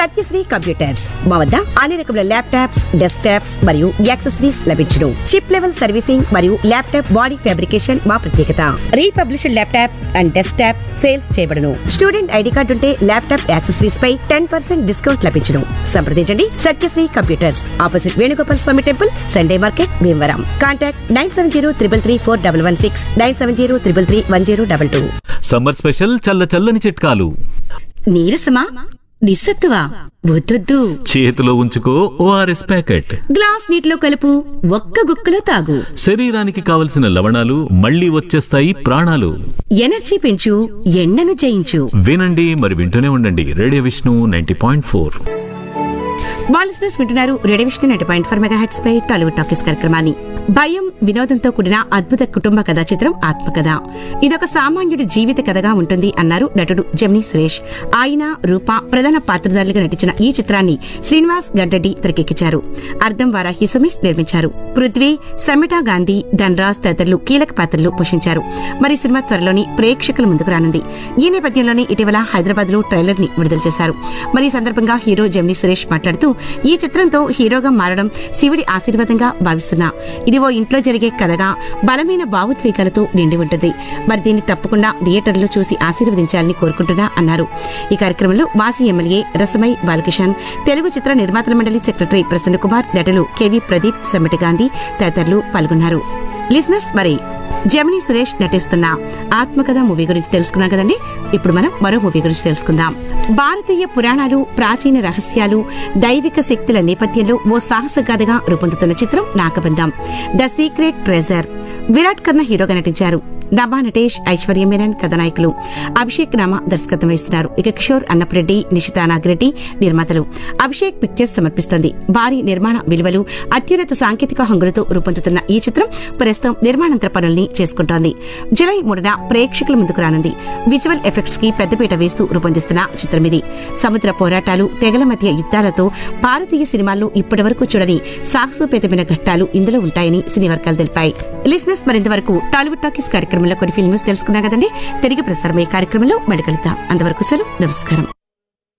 Satyasri computers మా వద్ద అన్ని రకముల laptops desktops and accessories లభించును చిప్ లెవెల్ సర్వీసింగ్ మరియు ల్యాప్టాప్ బాడీ ఫ్యాబ్రికేషన్ మా ప్రత్యేకత refurbished laptops and desktops sales చేయబడును స్టూడెంట్ ఐడి కార్డు ఉంటే ల్యాప్టాప్ యాక్సెసరీస్ పై టెన్ పర్సెంట్ డిస్కౌంట్ లభించును సంప్రదించండి Satyasri computers opposite Venugopal Swamy temple Sunday market Bhimavaram contact nine seven zero triple three four double one six nine seven zero triple three one zero double two summer special చల్ల చల్లని చిట్కాలు నీరసమా నిస్సత్తువా వద్దొద్దు చేతిలో ఉంచుకో ORS packet glass నీటిలో కలుపు ఒక్క గుక్కలో తాగు శరీరానికి కావలసిన లవణాలు మళ్ళీ వచ్చేస్తాయి ప్రాణాలు ఎనర్జీ పెంచు ఎండను జయించు వినండి మరి వింటూనే ఉండండి radio Vishnu ninety point four బాలిసినర్స్ వింటున్నారు radio Vishnu nine point four mega hits పై టాలీవుడ్ టాకీస్ కార్యక్రమాన్ని భయం వినోదంతో కూడిన అద్భుత కుటుంబ కథా చిత్రం ఆత్మకథ ఇదొక సామాన్యుడి జీవిత కథగా ఉంటుంది అన్నారు నటుడు జమినీ సురేష్ ఆయన రూప ప్రధాన పాత్రధారులుగా నటించిన ఈ చిత్రాన్ని శ్రీనివాస్ గడ్డడి తెరకెక్కించారు అర్ధం వారాహి సుమిస్ నిర్మించారు పృథ్వీ సమిటా గాంధీ ధనరాజ్ తదితరులు కీలక పాత్రలు పోషించారు మరి ఈ సినిమా త్వరలోని ప్రేక్షకుల ముందుకు రానుంది ఈ నేపథ్యంలోనే ఇటీవల హైదరాబాద్ లో ట్రైలర్ ని విడుదల చేశారు మరి ఈ సందర్భంగా హీరో జమినీ సురేష్ మాట్లాడుతూ ఈ చిత్రంతో హీరోగా మారడం శివుడి ఆశీర్వాదంగా భావిస్తున్నా ఇది ఓ ఇంట్లో జరిగే కథగా బలమైన భావోద్వేగాలతో నిండి ఉంటుంది మరి దీన్ని తప్పకుండా థియేటర్లో చూసి ఆశీర్వదించాలని కోరుకుంటున్నా అన్నారు ఈ కార్యక్రమంలో మాజీ ఎమ్మెల్యే రసమై బాలకిషన్ తెలుగు చిత్ర నిర్మాతల మండలి సెక్రటరీ ప్రసన్న కుమార్ నటులు కెవి ప్రదీప్ సమ్మిటి గాంధీ తదితరులు పాల్గొన్నారు లిజినెస్ మరి జమినీ సురేష్ నటిస్తున్న ఆత్మకథ మూవీ గురించి తెలుసుకున్నాం కదండి ఇప్పుడు మనం మరో మూవీ గురించి తెలుసుకుందాం భారతీయ పురాణాలు ప్రాచీన రహస్యాలు దైవిక శక్తుల నేపథ్యంలో ఓ సాహస గాథగా రూపొందుతున్న చిత్రం Nagabandham the secret treasure Virat Karna హీరోగా నటించారు దబా నటేష్ ఐశ్వర్య మేనన్ కథానాయకులు అభిషేక్ రామ దర్శకత్వం వహిస్తున్నారు ఇక కిషోర్ అన్నప్రెడ్డి నిషితా నాగిరెడ్డి నిర్మాతలు అభిషేక్ పిక్చర్స్ సమర్పిస్తోంది భారీ నిర్మాణ విలువలు అత్యున్నత సాంకేతిక హంగులతో రూపొందుతున్న ఈ చిత్రం ప్రస్తుతం నిర్మాణాంతర పనుల్ని చేసుకుంటోంది జులై మూడున ప్రేక్షకుల ముందుకు రానుంది విజువల్ ఎఫెక్ట్స్ కి పెద్దపీట వేస్తూ రూపొందిస్తున్న చిత్రం ఇది సముద్ర పోరాటాలు తెగల మధ్య యుద్ధాలతో భారతీయ సినిమాల్లో ఇప్పటివరకు చూడని సాహసోపేతమైన ఘట్టాలు ఇందులో ఉంటాయని సినీ వర్గాలు తెలిపాయి లిసినెస్ మరింతవరకు టాలీవుడ్ టాకీస్ కార్యక్రమంలో కొన్ని ఫిల్మ్స్ తెలుసుకున్నా కదండి తిరిగి ప్రసారమయ్యే కార్యక్రమంలో మళ్ళీ కలుద్దాం అంతవరకు సెలవు నమస్కారం